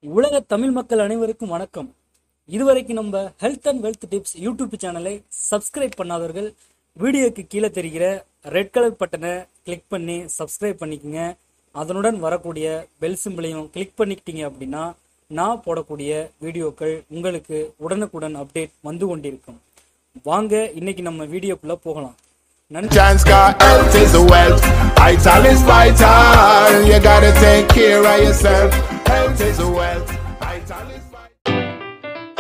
உலக தமிழ் மக்கள் அனைவருக்கும் வணக்கம் இதுவரைக்கும் நம்ம health and wealth tips YouTube சேனலை சப்ஸ்கிரைப் பண்ணாதவர்கள் வீடியோக்கு கீழே தெரிகிற ரெட் கலர் பட்டனை கிளிக் பண்ணி சப்ஸ்கிரைப் பண்ணிக்கங்க அதனுடன் வரக்கூடிய பெல் சிம்பிளையும் கிளிக் பண்ணிக்கிட்டீங்க அப்படின்னா நான் போடக்கூடிய வீடியோக்கள் உங்களுக்கு உடனுக்குடன் அப்டேட் வந்து கொண்டிருக்கும் வாங்க இன்னைக்கு நம்ம வீடியோக்குள்ள போகலாம் நன்றி Chance got health is wealth. Vital is vital. You gotta take care of yourself. Health is wealth. Vital is vital.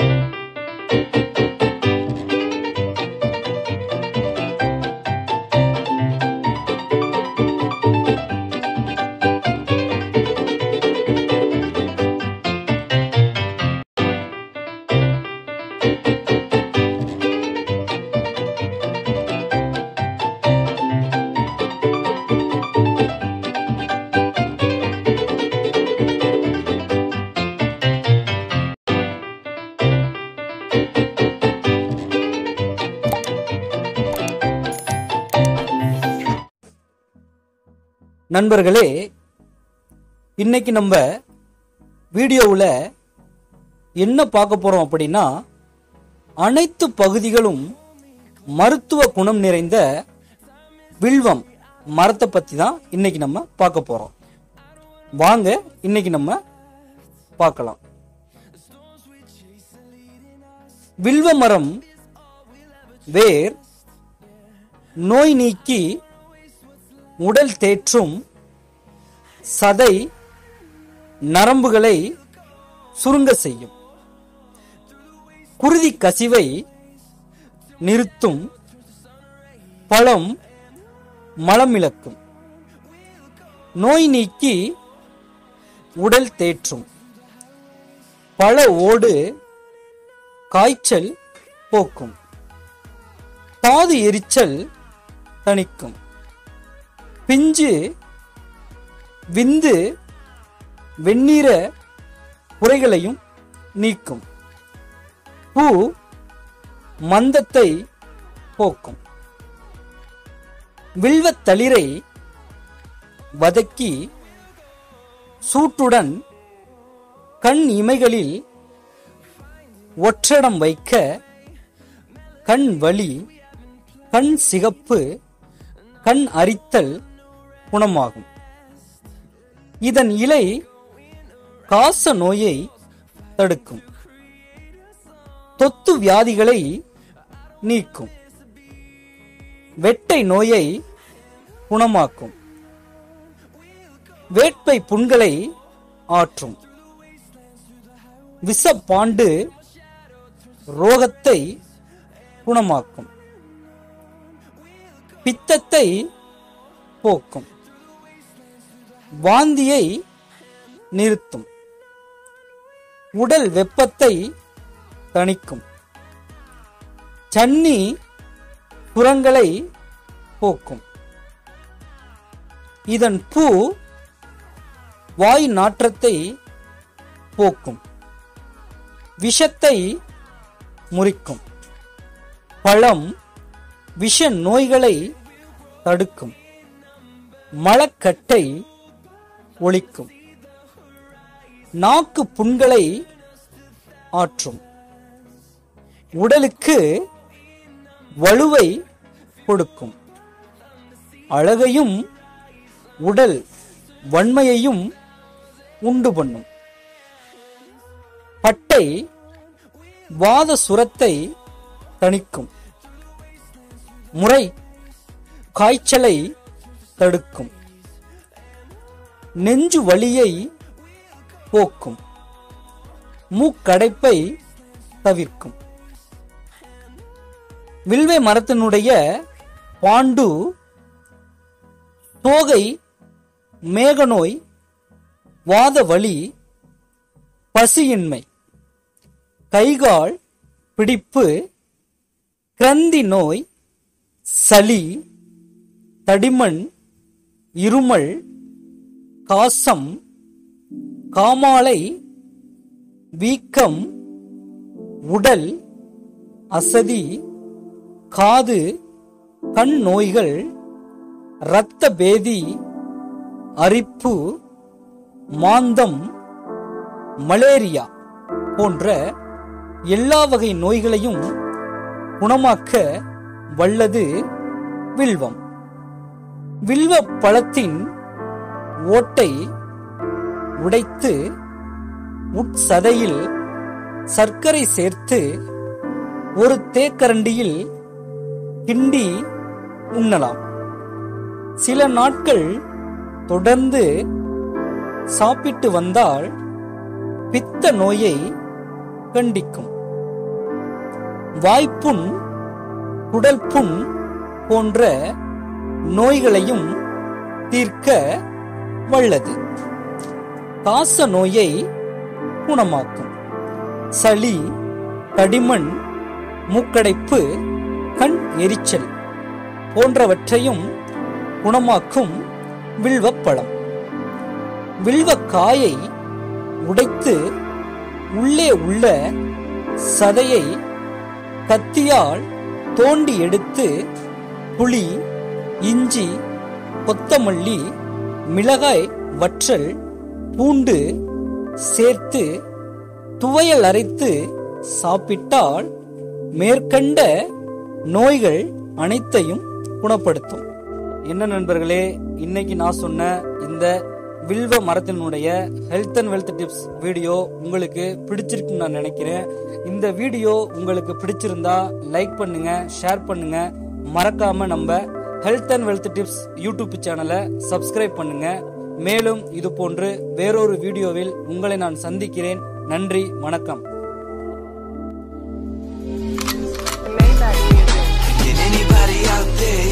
நண்பர்களே இன்னைக்கு நம்ம வீடியோவில் என்ன பார்க்க போறோம் அப்படின்னா அனைத்து பகுதிகளும் மருத்துவ குணம் நிறைந்த வில்வம் மரத்தை பத்தி தான் இன்னைக்கு நம்ம பார்க்க போறோம் வாங்க இன்னைக்கு நம்ம பார்க்கலாம் வில்வ மரம் வேர் நோய் நீக்கி உடல் தேற்றும் சதை நரம்புகளை சுருங்க செய்யும் குருதி கசிவை நிறுத்தும் பழம் மலமிளக்கும் நோய் நீக்கி உடல் தேற்றும் பழ ஓடு காய்ச்சல் போக்கும் தாது எரிச்சல் தணிக்கும் பிஞ்சு விந்து வெந்நீர குறைகளையும் நீக்கும் பூ மந்தத்தை போக்கும் வில்வத் தளிரை வதக்கி சூட்டுடன் கண் இமைகளில் ஒற்றடம் வைக்க கண் வலி கண் சிகப்பு கண் அரித்தல் குணமாகும் இதன் இலை காச நோயை தடுக்கும் தொத்து வியாதிகளை நீக்கும் வெட்டை நோயை குணமாக்கும் வேட்பை புண்களை ஆற்றும் விஷப்பாண்டு ரோகத்தை குணமாக்கும் பித்தத்தை போக்கும் வாந்தியை நிறுத்தும் உடல் வெப்பத்தை தணிக்கும் சன்னி புறங்களை போக்கும் இதன் பூ வாய் நாற்றத்தை போக்கும் விஷத்தை முறிக்கும் பழம் விஷ நோய்களை தடுக்கும் மலக்கட்டை ஒழிக்கும் நாக்கு புண்களை ஆற்றும் உடலுக்கு வலுவை கொடுக்கும் அழகையும் உடல் வன்மையையும் உண்டு பண்ணும் பட்டை வாத சுரத்தை தணிக்கும் முறை காய்ச்சலை தடுக்கும் நெஞ்சு வலியை போக்கும் மூக்கடைப்பை தவிர்க்கும் வில்வை மரத்தினுடைய பாண்டு தோகை மேகநோய் வாத வலி பசியின்மை கைகால் பிடிப்பு கிரந்தி நோய் சளி தடிமண் இருமல் காசம் காமாலை வீக்கம் உடல் அசதி காது கண் நோய்கள் இரத்த பேதி அரிப்பு மாந்தம் மலேரியா போன்ற எல்லா வகை நோய்களையும் குணமாக்க வல்லது வில்வம் வில்வ பழத்தின் ஓட்டை உடைத்து உட்சதையில் சர்க்கரை சேர்த்து ஒரு தேக்கரண்டியில் கிண்டி உண்ணலாம் சில நாட்கள் தொடர்ந்து சாப்பிட்டு வந்தால் பித்த நோயை கண்டிக்கும் வாய்ப்புண் குடல் புண் போன்ற நோய்களையும் தீர்க்க வல்லது காச நோயை குணமாக்கும் சளி தடிமண் மூக்கடைப்பு கண் எரிச்சல் போன்றவற்றையும் குணமாக்கும் வில்வப்பழம் வில்வக்காயை உடைத்து உள்ளே உள்ள சதையை கத்தியால் தோண்டி எடுத்து புளி இஞ்சி கொத்தமல்லி மிளகாய் வற்றல் பூண்டு சேர்த்து துவையல் அரைத்து சாப்பிட்டால் மேற்கண்ட நோய்கள் அனைத்தையும் குணப்படுத்தும் என்ன நண்பர்களே இன்னைக்கு நான் சொன்ன இந்த வில்வ மரத்தினுடைய health and wealth tips video உங்களுக்கு பிடிச்சிருக்குன்னு நான் நினைக்கிறேன் இந்த வீடியோ உங்களுக்கு பிடிச்சிருந்தா லைக் பண்ணுங்க ஷேர் பண்ணுங்க மறக்காம நம்ம health and wealth tips YouTube சேனலை சப்ஸ்கிரைப் பண்ணுங்க மேலும் இது போன்று வேறொரு வீடியோவில் உங்களை நான் சந்திக்கிறேன் நன்றி வணக்கம் Maybach music. Can anybody out there